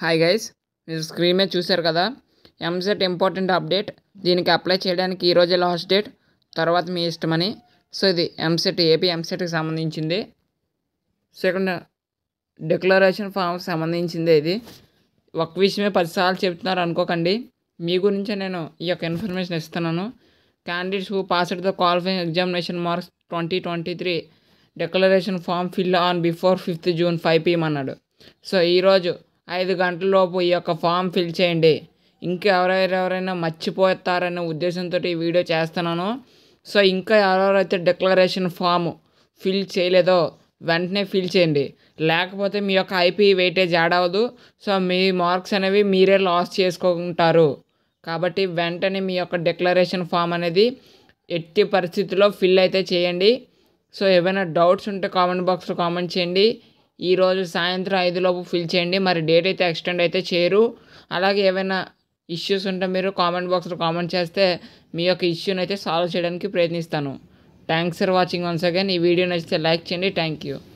hi guys మీరు screen మీద చూశారు కదా ఎంసెట్ ఇంపార్టెంట్ అప్డేట్ దీనికి అప్లై చేయడానికి ఈరోజే లాస్ట్ డేట్ తర్వాత మీ ఇష్టమని సో ఇది ఎంసెట్ ఏపీ ఎంసెట్కి సంబంధించింది సెకండ్ డిక్లరేషన్ ఫామ్కి సంబంధించింది ఇది ఒక విషయమే పదిసార్లు చెప్తున్నారు అనుకోకండి మీ గురించే నేను ఈ యొక్క ఇన్ఫర్మేషన్ ఇస్తున్నాను candidates who passed the qualifying examination marks twenty twenty three declaration form fill on before fifth June five PM అన్నాడు సో ఈరోజు ఐదు గంటల లోపు ఈ యొక్క ఫామ్ ఫిల్ చేయండి ఇంకా ఎవరెవరైనా మర్చిపోతారనే ఉద్దేశంతో ఈ వీడియో చేస్తున్నాను సో ఇంకా ఎవరెవరైతే డిక్లరేషన్ ఫామ్ ఫిల్ చేయలేదో వెంటనే ఫిల్ చేయండి లేకపోతే మీ యొక్క ఐపీ వెయిటేజ్ యాడ్ అవ్వదు సో మీ మార్క్స్ అనేవి మీరే లాస్ చేసుకుంటారు కాబట్టి వెంటనే మీ యొక్క డిక్లరేషన్ ఫామ్ అనేది ఎట్టి పరిస్థితుల్లో ఫిల్ అయితే చేయండి సో ఏమైనా డౌట్స్ ఉంటే కామెంట్ బాక్స్లో కామెంట్ చేయండి ఈరోజు సాయంత్రం ఐదులోపు ఫిల్ చేయండి మరి డేట్ అయితే ఎక్స్టెండ్ అయితే చేయరు అలాగే ఏమైనా ఇష్యూస్ ఉంటే మీరు కామెంట్ బాక్స్లో కామెంట్ చేస్తే మీ యొక్క ఇష్యూని అయితే సాల్వ్ చేయడానికి ప్రయత్నిస్తాను thanks for watching once again ఈ వీడియో నచ్చితే లైక్ చేయండి థ్యాంక్ యూ